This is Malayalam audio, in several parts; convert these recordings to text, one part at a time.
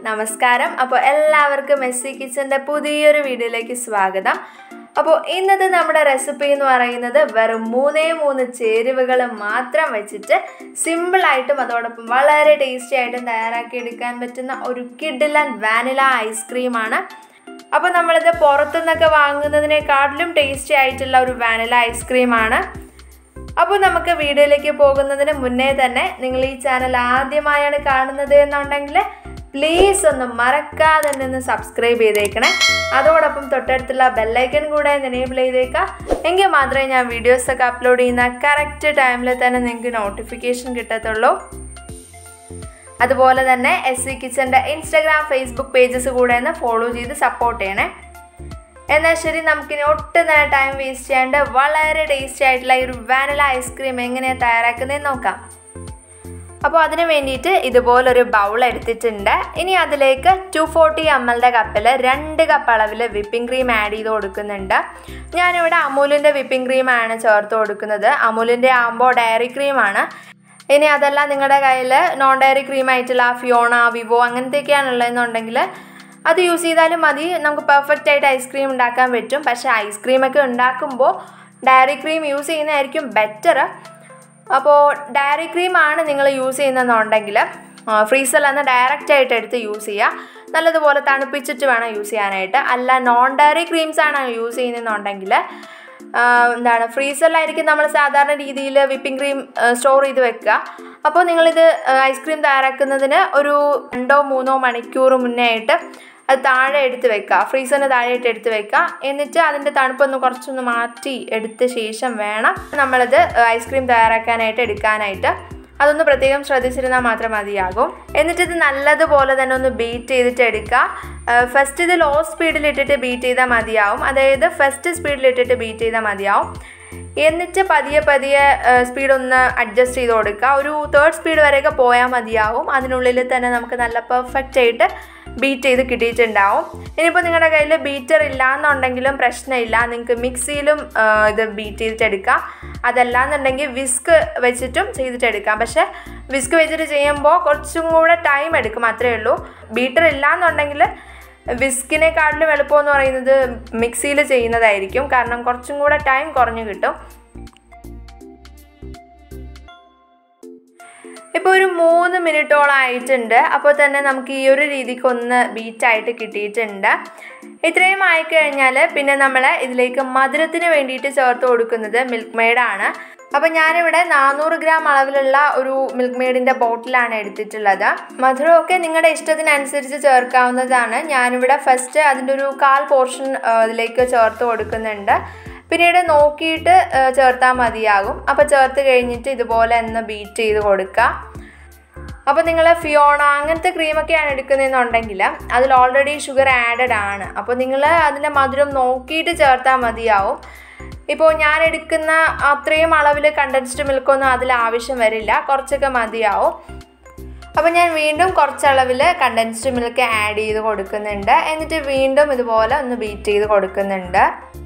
നമസ്കാരം അപ്പോൾ എല്ലാവർക്കും മെസ്സി കിച്ചൻ്റെ പുതിയൊരു വീഡിയോയിലേക്ക് സ്വാഗതം അപ്പോൾ ഇന്നത്തെ നമ്മുടെ റെസിപ്പി എന്ന് പറയുന്നത് വെറും മൂന്നേ മൂന്ന് ചേരുവകൾ മാത്രം വെച്ചിട്ട് സിമ്പിളായിട്ടും അതോടൊപ്പം വളരെ ടേസ്റ്റി ആയിട്ടും തയ്യാറാക്കി എടുക്കാൻ പറ്റുന്ന ഒരു കിഡിലൻ വാനില ഐസ്ക്രീമാണ് അപ്പോൾ നമ്മളിത് പുറത്തുനിന്നൊക്കെ വാങ്ങുന്നതിനെക്കാട്ടിലും ടേസ്റ്റി ആയിട്ടുള്ള ഒരു വാനില ഐസ്ക്രീമാണ് അപ്പോൾ നമുക്ക് വീഡിയോയിലേക്ക് പോകുന്നതിന് മുന്നേ തന്നെ നിങ്ങൾ ഈ ചാനൽ ആദ്യമായാണ് കാണുന്നത് എന്നുണ്ടെങ്കിൽ പ്ലീസ് ഒന്ന് മറക്കാതെ തന്നെ ഒന്ന് സബ്സ്ക്രൈബ് ചെയ്തേക്കണേ അതോടൊപ്പം തൊട്ടടുത്തുള്ള ബെല്ലൈക്കൻ കൂടെ എനേബിൾ ചെയ്തേക്കാം എങ്കിൽ മാത്രമേ ഞാൻ വീഡിയോസൊക്കെ അപ്ലോഡ് ചെയ്യുന്ന കറക്റ്റ് ടൈമിൽ തന്നെ നിങ്ങൾക്ക് നോട്ടിഫിക്കേഷൻ കിട്ടത്തുള്ളൂ അതുപോലെ തന്നെ എസ് സി കിച്ചൻ്റെ ഇൻസ്റ്റഗ്രാം ഫേസ്ബുക്ക് പേജസ് കൂടെ ഒന്ന് ഫോളോ ചെയ്ത് സപ്പോർട്ട് ചെയ്യണേ എന്നാൽ ശരി നമുക്കിനി ഒട്ടും തന്നെ ടൈം വേസ്റ്റ് ചെയ്യാണ്ട് വളരെ ടേസ്റ്റി ആയിട്ടുള്ള ഈ ഒരു വാനില ഐസ്ക്രീം എങ്ങനെയാണ് തയ്യാറാക്കുന്നതെന്ന് നോക്കാം അപ്പോൾ അതിന് വേണ്ടിയിട്ട് ഇതുപോലൊരു ബൗൾ എടുത്തിട്ടുണ്ട് ഇനി അതിലേക്ക് ടു ഫോർട്ടി എം എല്ലിൻ്റെ കപ്പിൽ രണ്ട് കപ്പ് അളവിൽ വിപ്പിംഗ് ക്രീം ആഡ് ചെയ്ത് കൊടുക്കുന്നുണ്ട് ഞാനിവിടെ അമൂലിൻ്റെ വിപ്പിംഗ് ക്രീമാണ് ചേർത്ത് കൊടുക്കുന്നത് അമൂലിൻ്റെ ആകുമ്പോൾ ഡയറി ക്രീമാണ് ഇനി അതല്ല നിങ്ങളുടെ കയ്യിൽ നോൺ ഡയറി ക്രീം ആയിട്ടുള്ള ഫിയോണ വിവോ അങ്ങനത്തെയൊക്കെയാണുള്ളതെന്നുണ്ടെങ്കിൽ അത് യൂസ് ചെയ്താലും മതി നമുക്ക് പെർഫെക്റ്റ് ആയിട്ട് ഐസ്ക്രീം ഉണ്ടാക്കാൻ പറ്റും പക്ഷേ ഐസ്ക്രീമൊക്കെ ഉണ്ടാക്കുമ്പോൾ ഡയറി ക്രീം യൂസ് ചെയ്യുന്നതായിരിക്കും ബെറ്റർ അപ്പോൾ ഡയറി ക്രീമാണ് നിങ്ങൾ യൂസ് ചെയ്യുന്നതെന്നുണ്ടെങ്കിൽ ഫ്രീസറിൽ നിന്ന് ഡയറക്റ്റ് ആയിട്ട് എടുത്ത് യൂസ് ചെയ്യുക നല്ലതുപോലെ തണുപ്പിച്ചിട്ട് വേണം യൂസ് ചെയ്യാനായിട്ട് അല്ല നോൺ ഡയറി ക്രീംസ് ആണ് യൂസ് ചെയ്യുന്നതെന്നുണ്ടെങ്കിൽ എന്താണ് ഫ്രീസറിലായിരിക്കും നമ്മൾ സാധാരണ രീതിയിൽ വിപ്പിംഗ് ക്രീം സ്റ്റോർ ചെയ്ത് വെക്കുക അപ്പോൾ നിങ്ങളിത് ഐസ്ക്രീം തയ്യാറാക്കുന്നതിന് ഒരു രണ്ടോ മൂന്നോ മണിക്കൂർ മുന്നേ ആയിട്ട് അത് താഴെ എടുത്ത് വെക്കുക ഫ്രീസറിന് താഴെയിട്ട് എടുത്ത് വെക്കുക എന്നിട്ട് അതിൻ്റെ തണുപ്പൊന്ന് കുറച്ചൊന്ന് മാറ്റി എടുത്ത ശേഷം വേണം നമ്മളിത് ഐസ്ക്രീം തയ്യാറാക്കാനായിട്ട് എടുക്കാനായിട്ട് അതൊന്ന് പ്രത്യേകം ശ്രദ്ധിച്ചിരുന്നാൽ മാത്രം മതിയാകും എന്നിട്ട് ഇത് നല്ലതുപോലെ തന്നെ ഒന്ന് ബീറ്റ് ചെയ്തിട്ട് എടുക്കുക ഫസ്റ്റ് ഇത് ലോ സ്പീഡിൽ ഇട്ടിട്ട് ബീറ്റ് ചെയ്താൽ മതിയാവും അതായത് ഫസ്റ്റ് സ്പീഡിൽ ഇട്ടിട്ട് ബീറ്റ് ചെയ്താൽ മതിയാവും എന്നിട്ട് പതിയെ പതിയെ സ്പീഡ് ഒന്ന് അഡ്ജസ്റ്റ് ചെയ്ത് കൊടുക്കുക ഒരു തേർഡ് സ്പീഡ് വരെയൊക്കെ പോയാൽ മതിയാവും അതിനുള്ളിൽ തന്നെ നമുക്ക് നല്ല പെർഫെക്റ്റ് ആയിട്ട് ബീറ്റ് ചെയ്ത് കിട്ടിയിട്ടുണ്ടാവും ഇനിയിപ്പോൾ നിങ്ങളുടെ കയ്യിൽ ബീറ്റർ ഇല്ല എന്നുണ്ടെങ്കിലും പ്രശ്നമില്ല നിങ്ങൾക്ക് മിക്സിയിലും ഇത് ബീറ്റ് ചെയ്തിട്ടെടുക്കാം അതല്ലാന്നുണ്ടെങ്കിൽ വിസ്ക് വെച്ചിട്ടും ചെയ്തിട്ടെടുക്കാം പക്ഷേ വിസ്ക് വെച്ചിട്ട് ചെയ്യുമ്പോൾ കുറച്ചും കൂടെ ടൈം എടുക്കും അത്രയേ ഉള്ളൂ ബീറ്റർ ഇല്ല എന്നുണ്ടെങ്കിൽ വിസ്കിനെക്കാട്ടിലും എളുപ്പം എന്ന് പറയുന്നത് മിക്സിയിൽ ചെയ്യുന്നതായിരിക്കും കാരണം കുറച്ചും കൂടെ ടൈം കുറഞ്ഞു കിട്ടും ഇപ്പോൾ ഒരു മൂന്ന് മിനിറ്റോളം ആയിട്ടുണ്ട് അപ്പോൾ തന്നെ നമുക്ക് ഈ ഒരു രീതിക്ക് ഒന്ന് ബീറ്റായിട്ട് കിട്ടിയിട്ടുണ്ട് ഇത്രയും ആയിക്കഴിഞ്ഞാൽ പിന്നെ നമ്മൾ ഇതിലേക്ക് മധുരത്തിന് വേണ്ടിയിട്ട് ചേർത്ത് കൊടുക്കുന്നത് മിൽക്ക് മെയ്ഡാണ് അപ്പം ഞാനിവിടെ നാനൂറ് ഗ്രാം അളവിലുള്ള ഒരു മിൽക്ക് മെയ്ഡിൻ്റെ ബോട്ടിലാണ് എടുത്തിട്ടുള്ളത് മധുരമൊക്കെ നിങ്ങളുടെ ഇഷ്ടത്തിനനുസരിച്ച് ചേർക്കാവുന്നതാണ് ഞാനിവിടെ ഫസ്റ്റ് അതിൻ്റെ ഒരു കാൽ പോർഷൻ ഇതിലേക്ക് ചേർത്ത് കൊടുക്കുന്നുണ്ട് പിന്നീട് നോക്കിയിട്ട് ചേർത്താൽ മതിയാകും അപ്പോൾ ചേർത്ത് കഴിഞ്ഞിട്ട് ഇതുപോലെ ഒന്ന് ബീറ്റ് ചെയ്ത് കൊടുക്കുക അപ്പോൾ നിങ്ങൾ ഫിയോണ അങ്ങനത്തെ ക്രീമൊക്കെയാണ് എടുക്കുന്നതെന്നുണ്ടെങ്കിൽ അതിൽ ഓൾറെഡി ഷുഗർ ആഡഡ് ആണ് അപ്പോൾ നിങ്ങൾ അതിൻ്റെ മധുരം നോക്കിയിട്ട് ചേർത്താൽ മതിയാവും ഇപ്പോൾ ഞാൻ എടുക്കുന്ന അത്രയും അളവിൽ കണ്ടൻസ്ഡ് മിൽക്കൊന്നും അതിൽ ആവശ്യം വരില്ല കുറച്ചൊക്കെ മതിയാവും അപ്പോൾ ഞാൻ വീണ്ടും കുറച്ചളവിൽ കണ്ടൻസ്ഡ് മിൽക്ക് ആഡ് ചെയ്ത് കൊടുക്കുന്നുണ്ട് എന്നിട്ട് വീണ്ടും ഇതുപോലെ ഒന്ന് ബീറ്റ് ചെയ്ത് കൊടുക്കുന്നുണ്ട്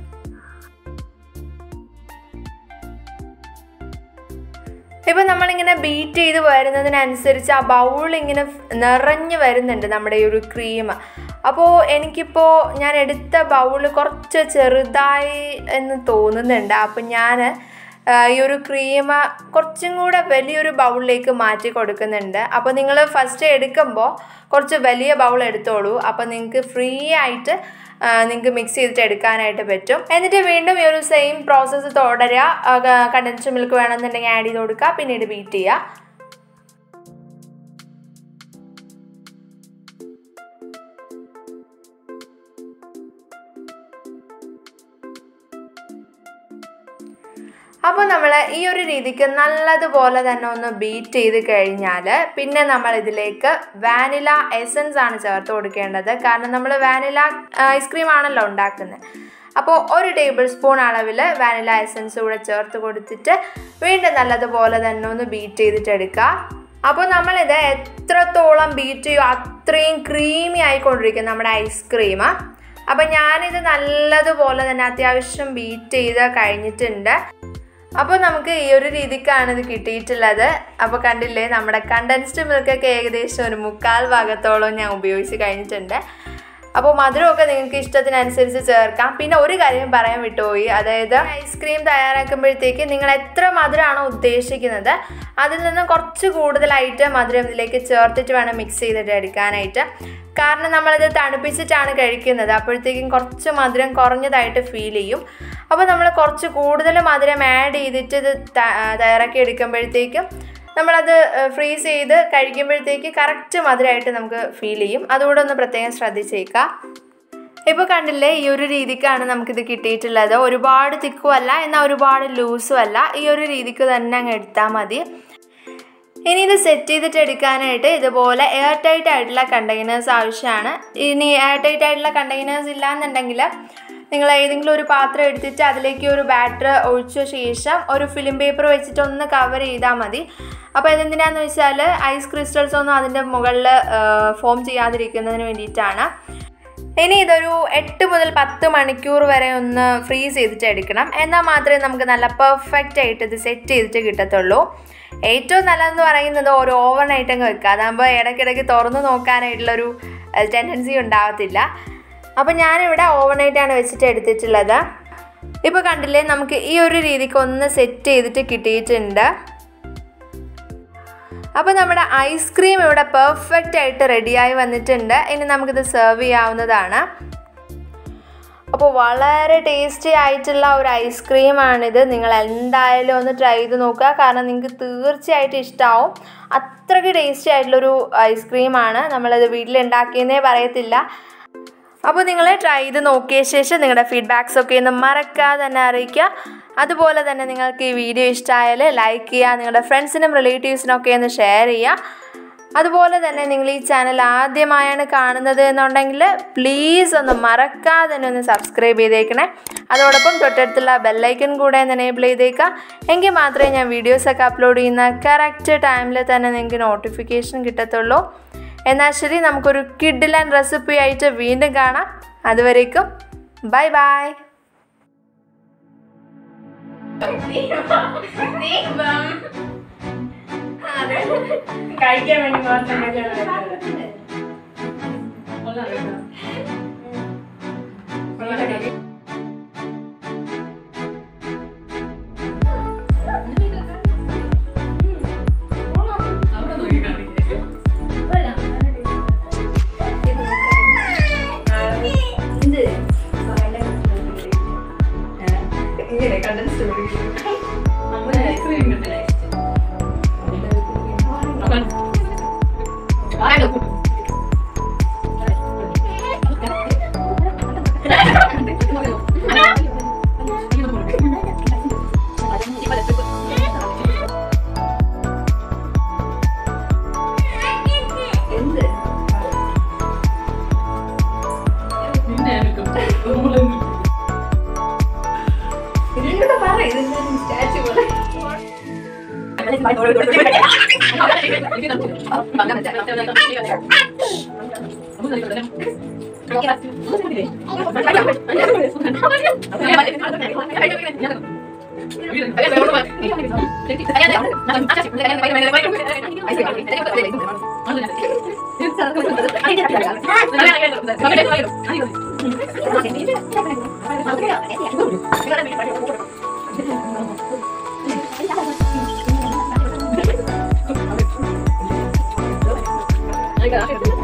ഇപ്പം നമ്മളിങ്ങനെ ബീറ്റ് ചെയ്ത് വരുന്നതിനനുസരിച്ച് ആ ബൗൾ ഇങ്ങനെ നിറഞ്ഞു വരുന്നുണ്ട് നമ്മുടെ ഈ ഒരു ക്രീം അപ്പോൾ എനിക്കിപ്പോൾ ഞാൻ എടുത്ത ബൗൾ കുറച്ച് ചെറുതായി എന്ന് തോന്നുന്നുണ്ട് അപ്പം ഞാൻ ഈ ഒരു ക്രീം കുറച്ചും കൂടെ വലിയൊരു ബൗളിലേക്ക് മാറ്റി കൊടുക്കുന്നുണ്ട് അപ്പോൾ നിങ്ങൾ ഫസ്റ്റ് എടുക്കുമ്പോൾ കുറച്ച് വലിയ ബൗൾ എടുത്തോളൂ അപ്പോൾ നിങ്ങൾക്ക് ഫ്രീ ആയിട്ട് നിങ്ങൾക്ക് മിക്സ് ചെയ്തിട്ട് എടുക്കാനായിട്ട് പറ്റും എന്നിട്ട് വീണ്ടും ഈ ഒരു സെയിം പ്രോസസ്സ് തുടരുക കണ്ടൻസ്ഡ് മിൽക്ക് വേണമെന്നുണ്ടെങ്കിൽ ആഡ് ചെയ്ത് കൊടുക്കുക പിന്നീട് ബീറ്റ് ചെയ്യുക അപ്പോൾ നമ്മൾ ഈ ഒരു രീതിക്ക് നല്ലതുപോലെ തന്നെ ഒന്ന് ബീറ്റ് ചെയ്ത് കഴിഞ്ഞാൽ പിന്നെ നമ്മൾ ഇതിലേക്ക് വാനില എസൻസ് ആണ് ചേർത്ത് കൊടുക്കേണ്ടത് കാരണം നമ്മൾ വാനില ഐസ്ക്രീം ആണല്ലോ ഉണ്ടാക്കുന്നത് അപ്പോൾ ഒരു ടേബിൾ സ്പൂൺ അളവിൽ വാനില എസൻസ് കൂടെ ചേർത്ത് കൊടുത്തിട്ട് വീണ്ടും നല്ലതുപോലെ തന്നെ ഒന്ന് ബീറ്റ് ചെയ്തിട്ട് എടുക്കുക അപ്പോൾ നമ്മളിത് എത്രത്തോളം ബീറ്റ് ചെയ്യും അത്രയും ക്രീമി ആയിക്കൊണ്ടിരിക്കും നമ്മുടെ ഐസ്ക്രീം അപ്പം ഞാനിത് നല്ലതുപോലെ തന്നെ അത്യാവശ്യം ബീറ്റ് ചെയ്ത് കഴിഞ്ഞിട്ടുണ്ട് അപ്പോൾ നമുക്ക് ഈ ഒരു രീതിക്കാണ് ഇത് കിട്ടിയിട്ടുള്ളത് അപ്പോൾ കണ്ടില്ലേ നമ്മുടെ കണ്ടൻസ്ഡ് മിൽക്കൊക്കെ ഏകദേശം ഒരു മുക്കാൽ ഭാഗത്തോളം ഞാൻ ഉപയോഗിച്ച് കഴിഞ്ഞിട്ടുണ്ട് അപ്പോൾ മധുരമൊക്കെ നിങ്ങൾക്ക് ഇഷ്ടത്തിനനുസരിച്ച് ചേർക്കാം പിന്നെ ഒരു കാര്യം പറയാൻ വിട്ടുപോയി അതായത് ഐസ്ക്രീം തയ്യാറാക്കുമ്പോഴത്തേക്ക് നിങ്ങൾ എത്ര മധുരമാണോ ഉദ്ദേശിക്കുന്നത് അതിൽ നിന്ന് കുറച്ച് കൂടുതലായിട്ട് മധുരം ഇതിലേക്ക് ചേർത്തിട്ട് വേണം മിക്സ് ചെയ്തിട്ട് എടുക്കാനായിട്ട് കാരണം നമ്മളിത് തണുപ്പിച്ചിട്ടാണ് കഴിക്കുന്നത് അപ്പോഴത്തേക്കും കുറച്ച് മധുരം കുറഞ്ഞതായിട്ട് ഫീൽ ചെയ്യും അപ്പോൾ നമ്മൾ കുറച്ച് കൂടുതൽ മധുരം ആഡ് ചെയ്തിട്ട് ഇത് ത- തയ്യാറാക്കി എടുക്കുമ്പോഴത്തേക്കും നമ്മളത് ഫ്രീസ് ചെയ്ത് കഴിക്കുമ്പോഴത്തേക്ക് കറക്റ്റ് മധുരമായിട്ട് നമുക്ക് ഫീൽ ചെയ്യും അതുകൂടെ ഒന്ന് പ്രത്യേകം ശ്രദ്ധിച്ചേക്കാം ഇപ്പോൾ കണ്ടില്ലേ ഈ ഒരു രീതിക്കാണ് നമുക്കിത് കിട്ടിയിട്ടുള്ളത് ഒരുപാട് തിക്കും അല്ല എന്നാൽ ഒരുപാട് ലൂസും അല്ല ഈ ഒരു രീതിക്ക് തന്നെ അങ്ങ് എടുത്താൽ മതി ഇനി ഇത് സെറ്റ് ചെയ്തിട്ട് എടുക്കാനായിട്ട് ഇതുപോലെ എയർ ടൈറ്റ് ആയിട്ടുള്ള കണ്ടെയ്നേഴ്സ് ആവശ്യമാണ് ഇനി എയർ ടൈറ്റ് ആയിട്ടുള്ള കണ്ടെയ്നേഴ്സ് ഇല്ലാന്നുണ്ടെങ്കിൽ നിങ്ങൾ ഏതെങ്കിലും ഒരു പാത്രം എടുത്തിട്ട് അതിലേക്ക് ഒരു ബാറ്റർ ഒഴിച്ച ശേഷം ഒരു ഫിലിം പേപ്പർ വെച്ചിട്ട് ഒന്ന് കവർ ചെയ്താൽ മതി അപ്പോൾ ഇതെന്തിനാന്ന് വെച്ചാൽ ഐസ് ക്രിസ്റ്റൽസ് ഒന്നും അതിൻ്റെ മുകളിൽ ഫോം ചെയ്യാതിരിക്കുന്നതിന് വേണ്ടിയിട്ടാണ് ഇനി ഇതൊരു എട്ട് മുതൽ പത്ത് മണിക്കൂർ വരെ ഒന്ന് ഫ്രീസ് ചെയ്തിട്ട് എടുക്കണം എന്നാൽ മാത്രമേ നമുക്ക് നല്ല പെർഫെക്റ്റ് ആയിട്ട് ഇത് സെറ്റ് ചെയ്തിട്ട് കിട്ടത്തുള്ളൂ ഏറ്റവും നല്ലതെന്ന് പറയുന്നത് ഒരു ഓവർ നൈറ്റ് അങ്ങ് വെക്കുക അതാകുമ്പോൾ ഇടയ്ക്കിടയ്ക്ക് തുറന്ന് നോക്കാനായിട്ടുള്ളൊരു ടെൻഡൻസി ഉണ്ടാവത്തില്ല അപ്പോൾ ഞാനിവിടെ ഓവർ നൈറ്റാണ് വെച്ചിട്ട് എടുത്തിട്ടുള്ളത് ഇപ്പോൾ കണ്ടില്ലേ നമുക്ക് ഈ ഒരു രീതിക്ക് ഒന്ന് സെറ്റ് ചെയ്തിട്ട് കിട്ടിയിട്ടുണ്ട് അപ്പോൾ നമ്മുടെ ഐസ്ക്രീം ഇവിടെ പെർഫെക്റ്റ് ആയിട്ട് റെഡിയായി വന്നിട്ടുണ്ട് ഇനി നമുക്കിത് സെർവ് ചെയ്യാവുന്നതാണ് അപ്പോൾ വളരെ ടേസ്റ്റി ആയിട്ടുള്ള ഒരു ഐസ്ക്രീമാണിത് നിങ്ങൾ എന്തായാലും ഒന്ന് ട്രൈ ചെയ്ത് നോക്കുക കാരണം നിങ്ങൾക്ക് തീർച്ചയായിട്ടും ഇഷ്ടമാവും അത്രയ്ക്ക് ടേസ്റ്റി ആയിട്ടുള്ളൊരു ഐസ്ക്രീമാണ് നമ്മളത് വീട്ടിലുണ്ടാക്കിയെന്നേ പറയത്തില്ല അപ്പോൾ നിങ്ങൾ ട്രൈ ചെയ്ത് നോക്കിയ ശേഷം നിങ്ങളുടെ ഫീഡ്ബാക്സ് ഒക്കെ ഒന്ന് മറക്കാതെ തന്നെ അറിയിക്കുക അതുപോലെ തന്നെ നിങ്ങൾക്ക് ഈ വീഡിയോ ഇഷ്ടമായാൽ ലൈക്ക് ചെയ്യുക നിങ്ങളുടെ ഫ്രണ്ട്സിനും റിലേറ്റീവ്സിനും ഒക്കെ ഒന്ന് ഷെയർ ചെയ്യുക അതുപോലെ തന്നെ നിങ്ങൾ ഈ ചാനൽ ആദ്യമായാണ് കാണുന്നത് എന്നുണ്ടെങ്കിൽ പ്ലീസ് ഒന്ന് മറക്കാതെ തന്നെ ഒന്ന് സബ്സ്ക്രൈബ് ചെയ്തേക്കണേ അതോടൊപ്പം തൊട്ടടുത്തുള്ള ബെല്ലൈക്കൺ കൂടെ ഒന്ന് എനേബിൾ ചെയ്തേക്കാം എങ്കിൽ മാത്രമേ ഞാൻ വീഡിയോസൊക്കെ അപ്ലോഡ് ചെയ്യുന്ന കറക്റ്റ് ടൈമിൽ തന്നെ നിങ്ങൾക്ക് നോട്ടിഫിക്കേഷൻ കിട്ടത്തുള്ളൂ എന്നാൽ ശരി നമുക്കൊരു കിഡിലൻ റെസിപ്പി ആയിട്ട് വീണ്ടും കാണാം അതുവരേക്കും ബൈ ബൈ കഴിക്കാൻ വേണ്ടി മാത്രം ഉണ്ടാക്കിയതാണ്. ഇങ്ങനെ കണ്ടൻസ് ഐസ്ക്രീം കിട്ടില്ലേ ഇതിലൂടെ പറ ഇതിന്റെ സ്റ്റാച്ചു പോലെ Thank you.